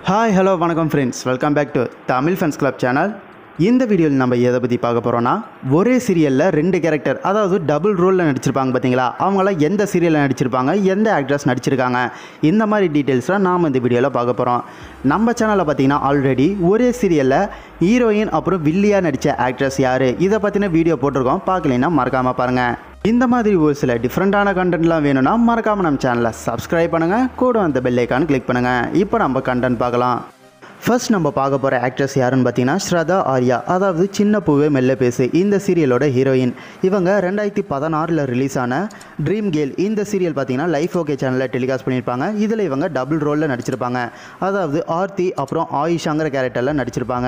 hi hello வணக்கம் friends welcome back to Tamil fans club channel இந்த வீடியோவில் நம்ம எதை பற்றி பார்க்க போகிறோன்னா ஒரே சீரியலில் ரெண்டு கேரக்டர் அதாவது டபுள் ரோலில் நடிச்சிருப்பாங்க பார்த்தீங்களா அவங்களாம் எந்த சீரியலில் நடிச்சிருப்பாங்க எந்த ஆக்ட்ரஸ் நடிச்சிருக்காங்க இந்த மாதிரி டீட்டெயில்ஸ்லாம் நாம் இந்த வீடியோவில் பார்க்க போகிறோம் நம்ம சேனலில் பார்த்தீங்கன்னா ஆல்ரெடி ஒரே சீரியலில் ஹீரோயின் அப்புறம் வில்லியாக நடித்த ஆக்ட்ரஸ் யார் இதை பற்றின வீடியோ போட்டிருக்கோம் பார்க்கலைன்னா மறக்காமல் பாருங்கள் இந்த மாதிரி ஒரு சில டிஃப்ரெண்ட்டான கண்டென்ட்லாம் வேணும்னா மறக்காமல் நம்ம சேனலை சப்ஸ்கிரைப் பண்ணுங்கள் கூட அந்த பெல் ஐக்கான் கிளிக் பண்ணுங்கள் இப்போ நம்ம கண்டென்ட் பார்க்கலாம் ஃபர்ஸ்ட் நம்ம பார்க்க போகிற ஆக்ட்ரஸ் யாருன்னு பார்த்தீங்கன்னா ஸ்ரதா ஆர்யா அதாவது சின்ன பூவே மெல்ல பேசு இந்த சீரியலோட ஹீரோயின் இவங்க ரெண்டாயிரத்தி பதினாறில் ரிலீஸ் ஆன ட்ரீம் கேல் இந்த சீரியல் பார்த்தீங்கன்னா லைஃப் ஓகே சேனலில் டெலிகாஸ்ட் பண்ணியிருப்பாங்க இதில் இவங்க டபுள் ரோலில் நடிச்சிருப்பாங்க அதாவது ஆர்த்தி அப்புறம் ஆயிஷாங்கிற கேரக்டரில் நடிச்சிருப்பாங்க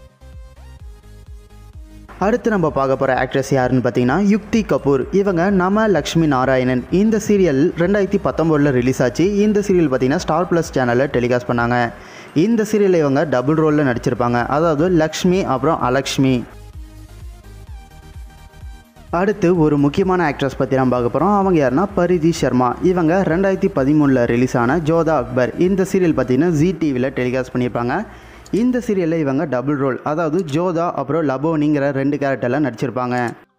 அடுத்து நம்ம பார்க்க போகிற ஆக்ட்ரஸ் யாருன்னு பார்த்தீங்கன்னா யுக்தி கபூர் இவங்க நம லக்ஷ்மி நாராயணன் இந்த சீரியல் ரெண்டாயிரத்தி பத்தொம்போதில் ரிலீஸ் ஆச்சு இந்த சீரியல் பார்த்தீங்கன்னா ஸ்டார் ப்ளஸ் சேனலில் டெலிகாஸ்ட் பண்ணாங்க இந்த சீரியலில் இவங்க டபுள் ரோலில் நடிச்சிருப்பாங்க அதாவது லக்ஷ்மி அப்புறம் அலக்ஷ்மி அடுத்து ஒரு முக்கியமான ஆக்ட்ரஸ் பற்றி நம்ம பார்க்க போகிறோம் அவங்க யாருன்னா பரிதி சர்மா இவங்க ரெண்டாயிரத்தி பதிமூணில் ரிலீஸ் ஆன ஜோதா அக்பர் இந்த சீரியல் பார்த்தீங்கன்னா ஜி டிவியில் டெலிகாஸ்ட் பண்ணியிருப்பாங்க இந்த சீரியலில் இவங்க டபுள் ரோல் அதாவது ஜோதா அப்புறம் லபோனிங்கிற ரெண்டு கேரக்டரில் நடிச்சிருப்பாங்க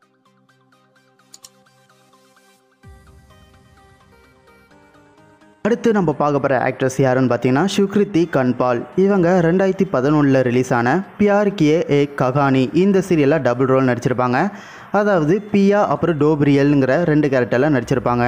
அடுத்து நம்ம பார்க்க போகிற ஆக்ட்ரஸ் யாருன்னு பார்த்தீங்கன்னா சுக்ரித்தி கன்பால் இவங்க ரெண்டாயிரத்தி பதினொன்றில் ரிலீஸ் ஆன பியார் கியே ஏ கஹானி இந்த சீரியலில் டபுள் ரோல் நடிச்சிருப்பாங்க அதாவது பியா அப்புறம் டோப்ரியல்ங்கிற ரெண்டு கேரக்டரில் நடிச்சிருப்பாங்க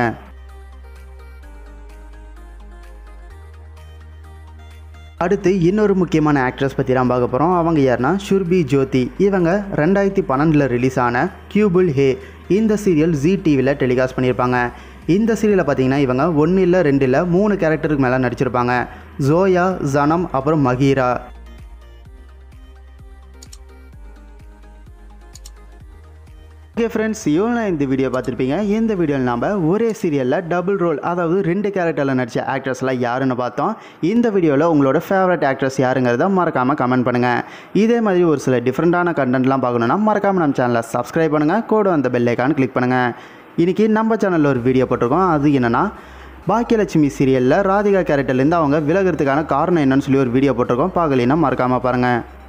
அடுத்து இன்னொரு முக்கியமான ஆக்ட்ரஸ் பற்றி தான் பார்க்க போகிறோம் அவங்க யாருன்னா ஷுர்பி ஜோதி இவங்க ரெண்டாயிரத்தி பன்னெண்டில் ரிலீஸ் ஆன கியூபுல் ஹே இந்த சீரியல் ஜி டிவியில் டெலிகாஸ்ட் பண்ணியிருப்பாங்க இந்த சீரியலில் பார்த்தீங்கன்னா இவங்க ஒன்று இல்லை ரெண்டு இல்லை மூணு கேரக்டருக்கு மேலே நடிச்சிருப்பாங்க ஜோயா ஜனம் அப்புறம் மகீரா ஓகே ஃப்ரெண்ட்ஸ் இவங்க இந்த வீடியோ பார்த்துருப்பீங்க இந்த வீடியோவில் நம்ம ஒரே சீரியலில் டபுள் ரோல் அதாவது ரெண்டு கேரக்டரில் நடித்த ஆக்ட்ரஸ்லாம் யாருன்னு பார்த்தோம் இந்த வீடியோவில் உங்களோட ஃபேவரட் ஆக்ட்ரஸ் யாருங்கிறத மறக்காமல் கமெண்ட் பண்ணுங்கள் இதே மாதிரி ஒரு சில டிஃப்ரெண்ட்டான கண்டென்ட்லாம் பார்க்கணுன்னா மறக்காமல் நம்ம சேனலை சப்ஸ்கிரைப் பண்ணுங்கள் கூட அந்த பெல் ஐக்கான் கிளிக் பண்ணுங்கள் இன்றைக்கி நம்ம சேனலில் ஒரு வீடியோ போட்டிருக்கோம் அது என்னென்னா பாக்கியலட்சுமி சீரியலில் ராதிகா கேரக்டர்லேருந்து அவங்க விலகிறதுக்கான காரணம் என்னன்னு சொல்லி ஒரு வீடியோ போட்டிருக்கோம் பார்க்கலைன்னா மறக்காமல் பாருங்கள்